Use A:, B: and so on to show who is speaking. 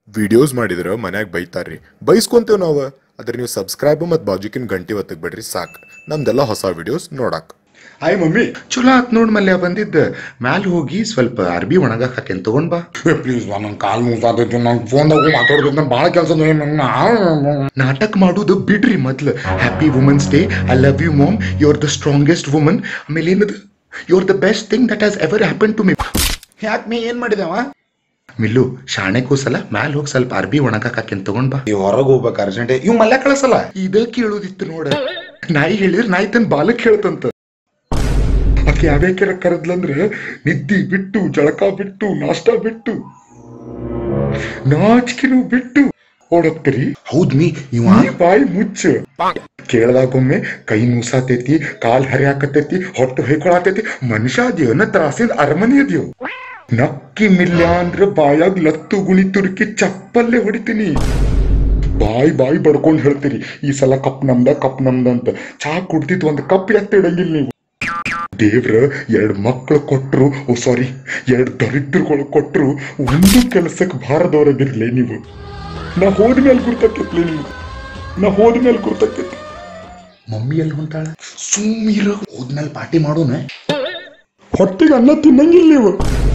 A: videos ಮಾಡಿದ್ರೆ ಮನ್ಯಾಗ ಬೈತಾರ್ರಿ ಬೈಸ್ಕೊಂತೇವ್ ನಾವು ಅದ್ರ ನೀವು ಸಬ್ಸ್ಕ್ರೈಬ್ ಮತ್ತು ಬಾಜುಕಿನ ಗಂಟೆ ಒತ್ತಕ್ ಬಿಡ್ರಿ ಸಾಕು ನಮ್ದೆಲ್ಲ ಹೊಸ ವಿಡಿಯೋಸ್ ನೋಡಕ್
B: ಹಾಯ್ ಮಮ್ಮಿ ಚಲೋ ಆತ್ ನೋಡ್ ಮಲ್ಯ ಬಂದಿದ್ದ ಮ್ಯಾಲ್ ಹೋಗಿ ಸ್ವಲ್ಪ ಅರ್ಬಿ ಒಣಗಾಕ್ ಹಾಕೇನ್ ತಗೊಂಡ್ ಬಾ
C: ಪ್ಲೀಸ್ ಬಾ ನಂಗೆ ಕಾಲು ಮುಗ್ದಾತೈತಿ ನಂಗೆ ಫೋನ್ದಾಗ ಮಾತಾಡೋದಕ್ಕೆ ನಂಗೆ ಭಾಳ ಕೆಲಸ
B: ನಾಟಕ ಮಾಡುದು ಬಿಡ್ರಿ ಮೊದ್ಲು happy women's day I love you mom you are the strongest woman ಆಮೇಲೆ ಏನದು you are the best thing that has ever happen to me
C: ಯಾಕೆ ನೀ ಏನು ಮಾಡಿದವ
B: ಮಿಲ್ಲು ಶಾಣೆ ಕೂಸಲ ಮ್ಯಾಲ್ ಹೋಗಿ ಸ್ವಲ್ಪ ಅರ್ಬಿ ಒಣಗಾಕ್ ಹಾಕೇನ್ ತಗೊಂಡ್ ಬಾ
C: ಈ ಹೊರಗೆ ಹೋಗ್ಬೇಕು ಅರ್ಜೆಂಟೆ ಇವ್ ಮಲ್ಯ ಕಳಿಸಲ್ಲ
B: ಇದ ಕೇಳೋದಿತ್ತು ನೋಡ ನಾಯಿ ಹೇಳಿದ್ರೆ ನಾಯಿ ತನ್ ಬಾಲಕ್ ಹೇಳ್ತಂತ ಆಕೆ ಯಾವ್ಯಾಕೆ ಕರೆದ್ಲಂದ್ರೆ ನಿದ್ದಿ ಬಿಟ್ಟು ಜಳಕ ಬಿಟ್ಟು ನಾಷ್ಟ ಬಿಟ್ಟು ನಾಚಿಕೆನು ಬಿಟ್ಟು ಓಡತ್ತೀರಿ
C: ಹೌದ್ ಮೀ ಇವ
B: ಈ ಬಾಯಿ ಮುಚ್ಚ ಕೇಳ್ದಾಗೊಮ್ಮೆ ಕೈ ನೂಸಾತೈತಿ ಕಾಲ್ ಹರಿಯಾಕತೈತಿ ಹೊಟ್ಟು ಹೊಯ್ಕೊಳತೈತಿ ಮನುಷ್ಯ ಅದೇನ ತ್ರಾಸಿನ ಅರಮನೆ ಅದ್ಯೋ ನಕ್ಕಿ ಮಿಲ್ಯ ಅಂದ್ರ ಬಾಯಾಗ ಲತ್ತು ಗುಣಿ ತುರುಕಿ ಚಪ್ಪಲ್ಲೇ ಹೊಡಿತೀನಿ ಬಾಯಿ ಬಾಯಿ ಬಡ್ಕೊಂಡ್ ಹೇಳ್ತೀರಿ ಈ ಸಲ ಕಪ್ ನಮ್ದ ಕಪ್ ನಮ್ದ ಅಂತ ಚಾ ಕುಡ್ತಿದ್ ಒಂದ್ ಕಪ್ ಎತ್ತ ಇಡಂಗಿಲ್ಲ ನೀವು ದೇವ್ರ ಎರಡ್ ಮಕ್ಳು ಕೊಟ್ರು ಓ ಸಾರಿ ಎರಡ್ ದರಿದ್ರಗಳು ಕೊಟ್ರು ಒಂದು ಕೆಲಸಕ್ಕೆ ಬಾರದವರಾಗಿರ್ಲಿ ನೀವು ನಾ ಹೋದ್ಮೇಲೆ ಗುರ್ತಕ್ಕೈತ್ಲಿ ನೀವು ನಾ ಹೋದ್ಮೇಲೆ ಗುರ್ತಕ್ಕೈತಿ
C: ಮಮ್ಮಿ ಎಲ್ಲಿ ಹೊಂಟಾಳ ಸುಮ್ಮೀರ ಹೋದ್ಮೇಲೆ ಪಾರ್ಟಿ ಮಾಡೋಣ
B: ಹೊಟ್ಟೆಗೆ ಅನ್ನ ತಿನ್ನಂಗಿಲ್ಲ ನೀವು